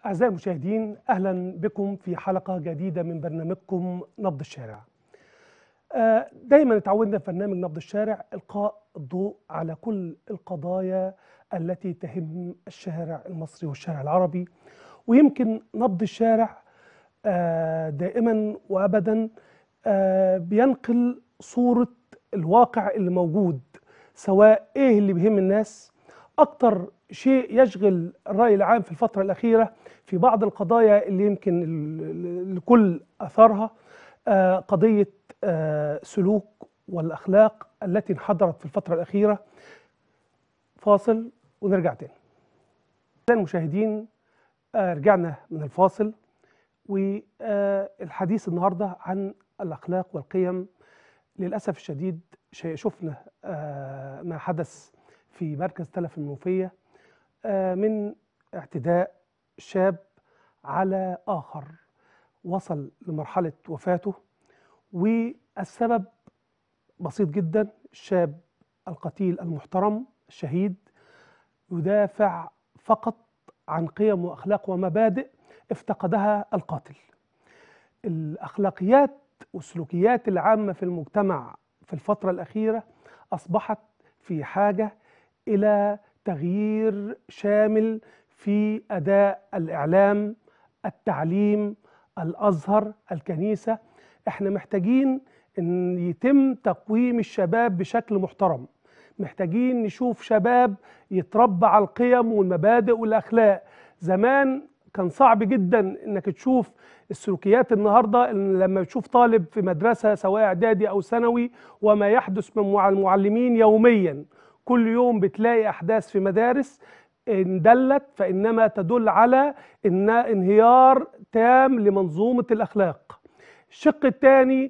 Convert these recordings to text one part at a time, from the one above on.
أعزائي المشاهدين أهلا بكم في حلقة جديدة من برنامجكم نبض الشارع آه، دايما اتعودنا في برنامج نبض الشارع إلقاء الضوء على كل القضايا التي تهم الشارع المصري والشارع العربي ويمكن نبض الشارع آه، دائما وأبدا آه، بينقل صورة الواقع اللي موجود سواء إيه اللي بيهم الناس أكتر شيء يشغل الرأي العام في الفترة الأخيرة في بعض القضايا اللي يمكن ال- الكل أثارها آه، قضية آه، سلوك والأخلاق التي انحدرت في الفترة الأخيرة فاصل ونرجع تاني أعزائي المشاهدين آه، رجعنا من الفاصل والحديث النهاردة عن الأخلاق والقيم للأسف الشديد شيء شفنا آه، ما حدث في مركز تلف المنوفية آه، من اعتداء شاب على آخر وصل لمرحلة وفاته والسبب بسيط جدا الشاب القتيل المحترم الشهيد يدافع فقط عن قيم وأخلاق ومبادئ افتقدها القاتل الأخلاقيات والسلوكيات العامة في المجتمع في الفترة الأخيرة أصبحت في حاجة إلى تغيير شامل في أداء الإعلام التعليم الأزهر الكنيسة احنا محتاجين ان يتم تقويم الشباب بشكل محترم محتاجين نشوف شباب يتربى على القيم والمبادئ والأخلاق زمان كان صعب جدا انك تشوف السلوكيات النهارده إن لما تشوف طالب في مدرسه سواء اعدادي او ثانوي وما يحدث من مع المعلمين يوميا كل يوم بتلاقي احداث في مدارس ان دلت فانما تدل على ان انهيار تام لمنظومه الاخلاق الشق الثاني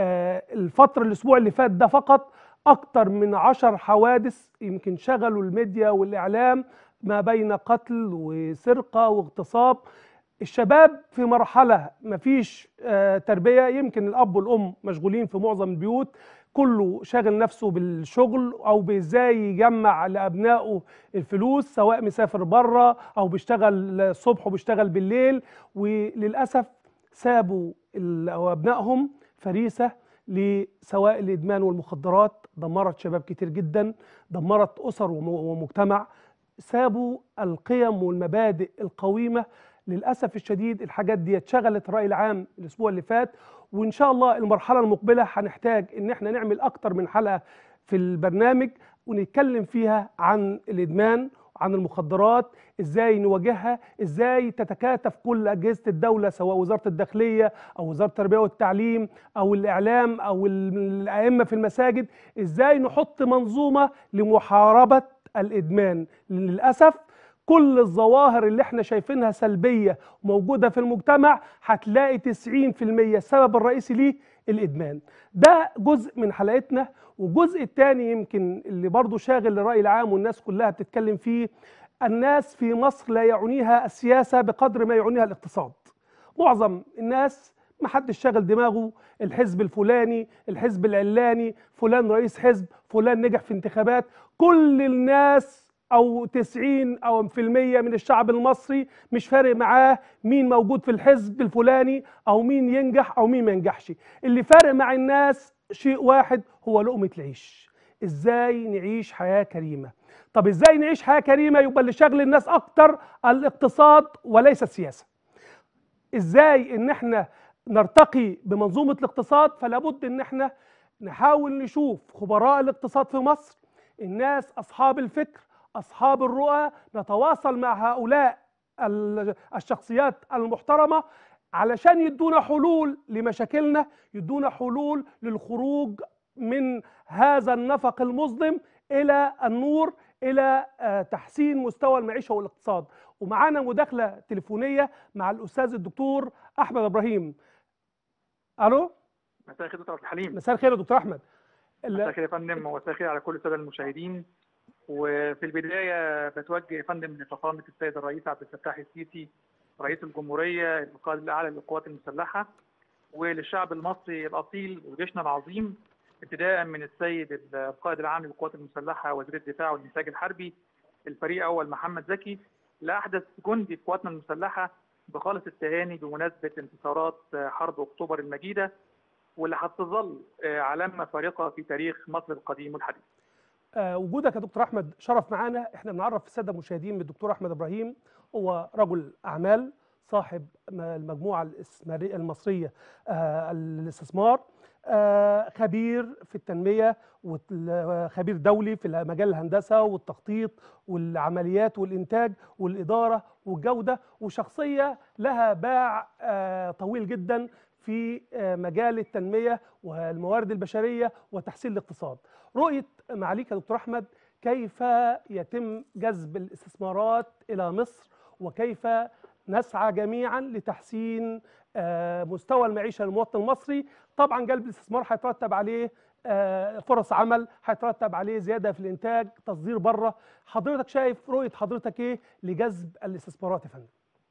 الفتره الاسبوع اللي فات ده فقط اكتر من عشر حوادث يمكن شغلوا الميديا والاعلام ما بين قتل وسرقه واغتصاب الشباب في مرحله مفيش آه، تربيه يمكن الاب والام مشغولين في معظم البيوت كله شاغل نفسه بالشغل او بازاي يجمع لابنائه الفلوس سواء مسافر بره او بيشتغل الصبح وبيشتغل بالليل وللاسف سابوا ال- أو ابنائهم فريسه لسواء الادمان والمخدرات دمرت شباب كتير جدا دمرت اسر وم- ومجتمع سابوا القيم والمبادئ القويمه للاسف الشديد الحاجات دي اتشغلت الراي العام الاسبوع اللي فات وان شاء الله المرحله المقبله هنحتاج ان احنا نعمل اكتر من حلقه في البرنامج ونتكلم فيها عن الادمان عن المخدرات ازاي نواجهها ازاي تتكاتف كل اجهزه الدوله سواء وزاره الداخليه او وزاره التربيه والتعليم او الاعلام او ال- الائمه في المساجد ازاي نحط منظومه لمحاربه الادمان للاسف كل الظواهر اللي احنا شايفينها سلبيه موجوده في المجتمع هتلاقي 90% السبب الرئيسي ليه الادمان ده جزء من حلقتنا والجزء الثاني يمكن اللي برضو شاغل الراي العام والناس كلها بتتكلم فيه الناس في مصر لا يعنيها السياسه بقدر ما يعنيها الاقتصاد معظم الناس ما حدش شاغل دماغه الحزب الفلاني الحزب العلاني فلان رئيس حزب فلان نجح في انتخابات كل الناس او 90 او في المية من الشعب المصري مش فارق معاه مين موجود في الحزب الفلاني او مين ينجح او مين ما ينجحش اللي فارق مع الناس شيء واحد هو لقمة العيش ازاي نعيش حياة كريمة طب ازاي نعيش حياة كريمة يبقى اللي شغل الناس اكتر الاقتصاد وليس السياسة ازاي ان احنا نرتقي بمنظومه الاقتصاد فلا بد ان احنا نحاول نشوف خبراء الاقتصاد في مصر الناس اصحاب الفكر اصحاب الرؤى نتواصل مع هؤلاء ال- الشخصيات المحترمه علشان يدونا حلول لمشاكلنا يدونا حلول للخروج من هذا النفق المظلم الى النور الى آه، تحسين مستوى المعيشه والاقتصاد ومعانا مداخله تليفونيه مع الاستاذ الدكتور احمد ابراهيم الو مساء الخير دكتور عبد الحليم مساء الخير يا دكتور احمد ال- مساء الخير يا فندم ومساء الخير على كل الساده المشاهدين وفي البدايه بتوجه يا فندم لفخامه السيد الرئيس عبد الفتاح السيسي رئيس الجمهوريه القائد الاعلى للقوات المسلحه وللشعب المصري الاصيل وجيشنا العظيم ابتداء من السيد القائد العام للقوات المسلحه وزير الدفاع والانتاج الحربي الفريق اول محمد زكي لاحدث جندي في قواتنا المسلحه بخالص التهاني بمناسبه انتصارات حرب اكتوبر المجيده واللي هتظل علامه فارقه في تاريخ مصر القديم والحديث. آه، وجودك يا دكتور احمد شرف معانا احنا بنعرف الساده المشاهدين بالدكتور احمد ابراهيم هو رجل اعمال صاحب المجموعه الاستثماريه المصريه آه، الاستثمار آه، خبير في التنميه وخبير دولي في مجال الهندسه والتخطيط والعمليات والانتاج والاداره والجوده وشخصيه لها باع آه، طويل جدا في آه، مجال التنميه والموارد البشريه وتحسين الاقتصاد. رؤيه معاليك يا دكتور احمد كيف يتم جذب الاستثمارات الى مصر وكيف نسعى جميعا لتحسين آه، مستوى المعيشه للمواطن المصري طبعا جلب الاستثمار هيترتب عليه آه، فرص عمل هيترتب عليه زياده في الانتاج تصدير بره حضرتك شايف رؤيه حضرتك ايه لجذب الاستثمارات يا فندم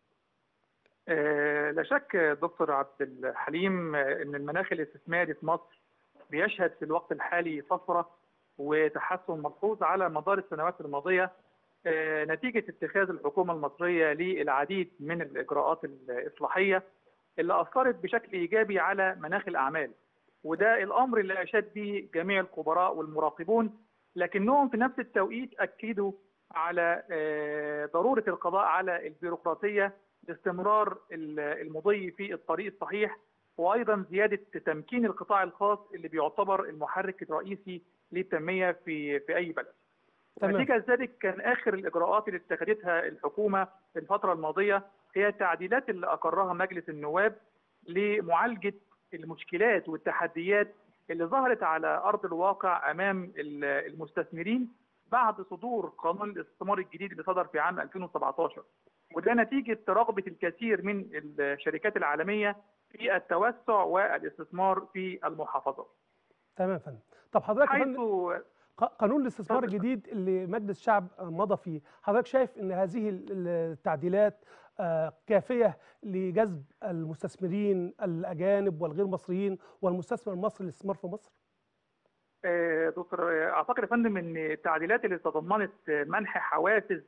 آه، لا شك دكتور عبد الحليم آه، ان المناخ الاستثماري في مصر بيشهد في الوقت الحالي طفره وتحسن ملحوظ على مدار السنوات الماضيه آه، نتيجه اتخاذ الحكومه المصريه للعديد من الاجراءات الاصلاحيه اللي اثرت بشكل ايجابي على مناخ الاعمال وده الامر اللي اشاد به جميع الخبراء والمراقبون لكنهم في نفس التوقيت اكدوا على آه، ضروره القضاء على البيروقراطيه لاستمرار المضي في الطريق الصحيح وايضا زياده تمكين القطاع الخاص اللي بيعتبر المحرك الرئيسي للتنميه في في اي بلد. تمام. نتيجه ذلك كان اخر الاجراءات اللي اتخذتها الحكومه في الفتره الماضيه هي التعديلات اللي اقرها مجلس النواب لمعالجه المشكلات والتحديات اللي ظهرت على ارض الواقع امام المستثمرين بعد صدور قانون الاستثمار الجديد اللي صدر في عام 2017 وده نتيجه رغبه الكثير من الشركات العالميه في التوسع والاستثمار في المحافظات. تمام يا فندم طب حضرتك يا حيث فندم ق- قانون الاستثمار اتفضل. الجديد اللي مجلس الشعب مضى فيه حضرتك شايف ان هذه ال- التعديلات آه، كافيه لجذب المستثمرين الاجانب والغير مصريين والمستثمر المصري للاستثمار في مصر آه، دكتور آه، اعتقد يا فندم ان التعديلات اللي تضمنت آه، منح حوافز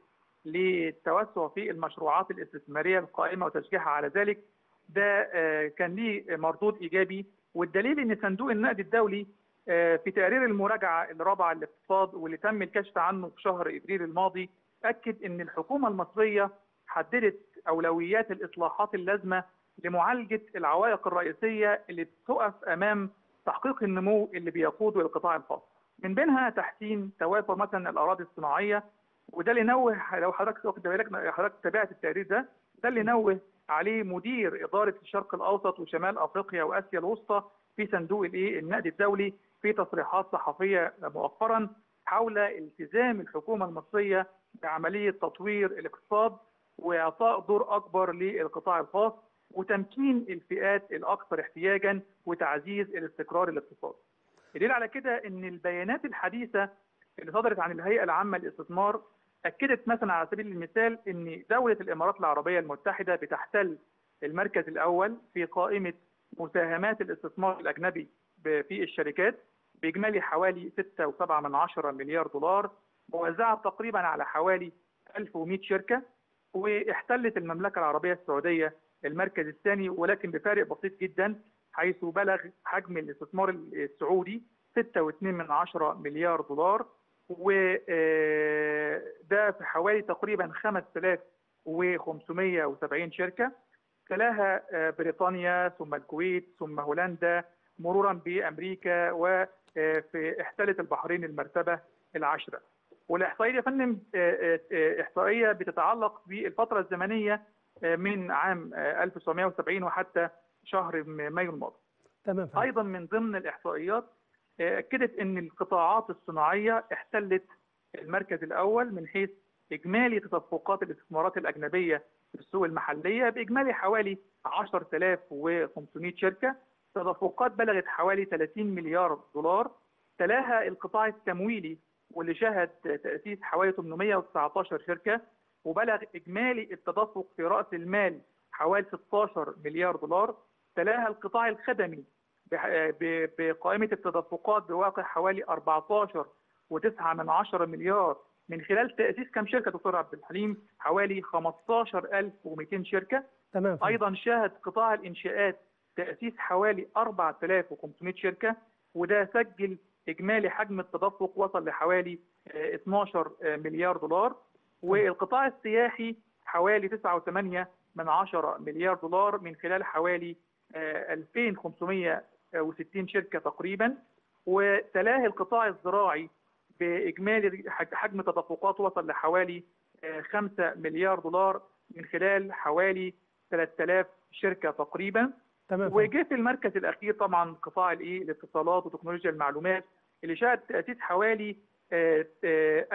للتوسع في المشروعات الاستثماريه القائمه وتشجيعها على ذلك ده آه، كان ليه مردود ايجابي والدليل ان صندوق النقد الدولي آه، في تقرير المراجعه الرابعه للاقتصاد واللي تم الكشف عنه في شهر ابريل الماضي اكد ان الحكومه المصريه حددت اولويات الاصلاحات اللازمه لمعالجه العوائق الرئيسيه اللي بتقف امام تحقيق النمو اللي بيقوده القطاع الخاص. من بينها تحسين توافر مثلا الاراضي الصناعيه وده اللي نوه لو حضرتك واخد بالك حضرتك تابعت التقرير ده ده اللي نوه عليه مدير اداره الشرق الاوسط وشمال افريقيا واسيا الوسطى في صندوق الايه النقد الدولي في تصريحات صحفيه مؤخرا حول التزام الحكومه المصريه بعمليه تطوير الاقتصاد واعطاء دور اكبر للقطاع الخاص وتمكين الفئات الاكثر احتياجا وتعزيز الاستقرار الاقتصادي. الدليل على كده ان البيانات الحديثه اللي صدرت عن الهيئه العامه للاستثمار اكدت مثلا على سبيل المثال ان دوله الامارات العربيه المتحده بتحتل المركز الاول في قائمه مساهمات الاستثمار الاجنبي ب- في الشركات باجمالي حوالي 6.7 من عشرة مليار دولار موزعه تقريبا على حوالي 1100 شركه واحتلت المملكه العربيه السعوديه المركز الثاني ولكن بفارق بسيط جدا حيث بلغ حجم الاستثمار السعودي 6.2 من عشرة مليار دولار وده في حوالي تقريبا 5570 شركة تلاها آه، بريطانيا ثم الكويت ثم هولندا مرورا بأمريكا وفي احتلت البحرين المرتبة العاشرة والإحصائية يا فندم آه، آه، إحصائية بتتعلق بالفترة الزمنية آه، من عام آه، 1970 وحتى شهر مايو الماضي تمام يا فندم. ايضا من ضمن الاحصائيات آه، اكدت ان القطاعات الصناعيه احتلت المركز الاول من حيث اجمالي تدفقات الاستثمارات الاجنبيه في السوق المحليه باجمالي حوالي 10500 شركه تدفقات بلغت حوالي 30 مليار دولار تلاها القطاع التمويلي واللي شهد تاسيس حوالي 819 شركه وبلغ اجمالي التدفق في راس المال حوالي 16 مليار دولار تلاها القطاع الخدمي بح- ب- بقائمة التدفقات بواقع حوالي 14 و9 من عشرة مليار من خلال تاسيس كم شركه دكتور عبد الحليم حوالي 15200 شركه تمام فندم. ايضا شهد قطاع الانشاءات تاسيس حوالي 4500 شركه وده سجل اجمالي حجم التدفق وصل لحوالي آه، 12 مليار دولار والقطاع السياحي حوالي 9.8 من 10 مليار دولار من خلال حوالي آه، 2560 شركه تقريبا وتلاه القطاع الزراعي باجمالي حج- حجم تدفقات وصل لحوالي آه، 5 مليار دولار من خلال حوالي 3000 شركه تقريبا تمام فندم. وجه في المركز الاخير طبعا قطاع الايه الاتصالات وتكنولوجيا المعلومات اللي شهد تاسيس حوالي آه، آه،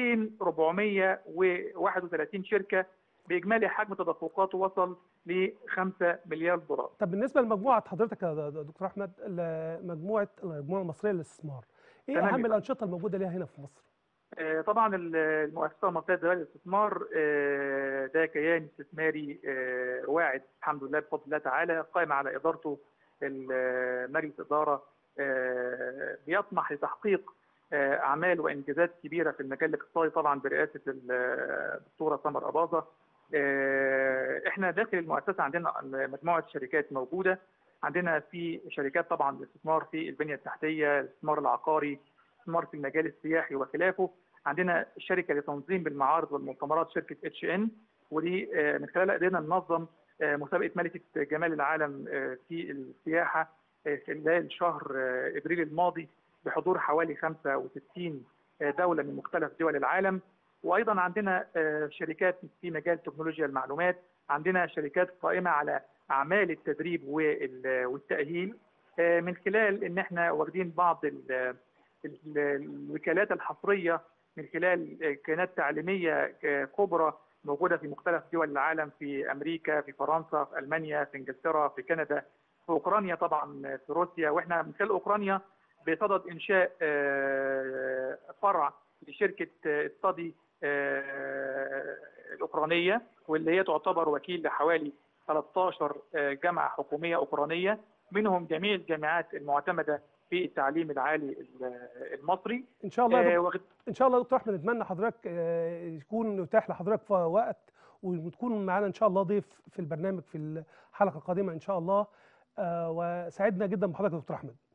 2431 شركه باجمالي حجم تدفقاته وصل ل 5 مليار دولار. طب بالنسبه لمجموعه حضرتك يا د- د- دكتور احمد ال- مجموعه المجموعه المصريه للاستثمار ايه تمام اهم يا الانشطه الموجوده ليها هنا في مصر آه، طبعا ال- المؤسسه المصريه للدولة للاستثمار آه، ده كيان استثماري آه، واعد الحمد لله بفضل الله تعالى قائم على ادارته ال- مجلس اداره آه، بيطمح لتحقيق آه، اعمال وانجازات كبيره في المجال الاقتصادي طبعا برئاسه الدكتوره سمر اباظه آه، احنا داخل المؤسسه عندنا مجموعه شركات موجوده عندنا في شركات طبعا الاستثمار في البنيه التحتيه الاستثمار العقاري الاستثمار في المجال السياحي وخلافه عندنا شركه لتنظيم بالمعارض والمؤتمرات شركه اتش ان ودي آه، من خلالها قدرنا ننظم آه، مسابقه ملكه جمال العالم آه، في السياحه آه، خلال شهر آه، ابريل الماضي بحضور حوالي 65 آه، دوله من مختلف دول العالم وايضا عندنا آه، شركات في مجال تكنولوجيا المعلومات عندنا شركات قائمه على اعمال التدريب وال- والتاهيل آه، من خلال ان احنا واخدين بعض ال- ال- الوكالات الحصريه من خلال آه، كيانات تعليميه آه، كبرى موجوده في مختلف دول العالم في امريكا في فرنسا في المانيا في انجلترا في كندا في اوكرانيا طبعا في روسيا واحنا من خلال اوكرانيا بصدد انشاء آه، فرع لشركه استادي الاوكرانيه واللي هي تعتبر وكيل لحوالي 13 آه، جامعه حكوميه اوكرانيه منهم جميع الجامعات المعتمده في التعليم العالي ال- المصري ان شاء الله يا آه، دكتور واخد- ان شاء الله يا دكتور احمد نتمنى حضرتك آه، يكون يتاح لحضرتك في وقت وتكون معانا ان شاء الله ضيف في البرنامج في الحلقه القادمه ان شاء الله آه، وسعدنا جدا بحضرتك يا دكتور احمد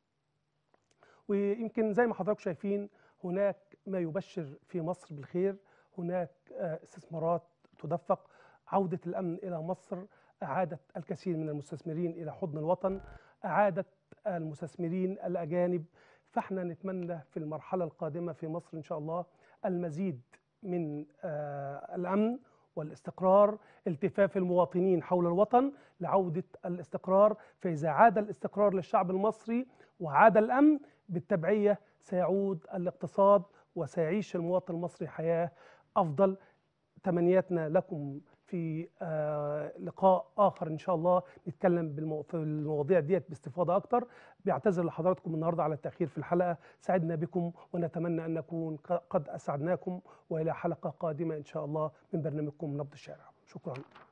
ويمكن زي ما حضراتكم شايفين هناك ما يبشر في مصر بالخير هناك آه، استثمارات تدفق عودة الأمن إلى مصر أعادت الكثير من المستثمرين إلى حضن الوطن أعادت المستثمرين الأجانب فاحنا نتمنى في المرحلة القادمة في مصر إن شاء الله المزيد من آه، الأمن والاستقرار التفاف المواطنين حول الوطن لعودة الاستقرار فإذا عاد الاستقرار للشعب المصري وعاد الأمن بالتبعية سيعود الاقتصاد وسيعيش المواطن المصري حياة أفضل تمنياتنا لكم في آه، لقاء آخر إن شاء الله نتكلم بالمو... في المواضيع ديت باستفاضة أكتر بيعتذر لحضراتكم النهاردة على التأخير في الحلقة سعدنا بكم ونتمنى أن نكون ق- قد أسعدناكم وإلى حلقة قادمة إن شاء الله من برنامجكم نبض الشارع شكرا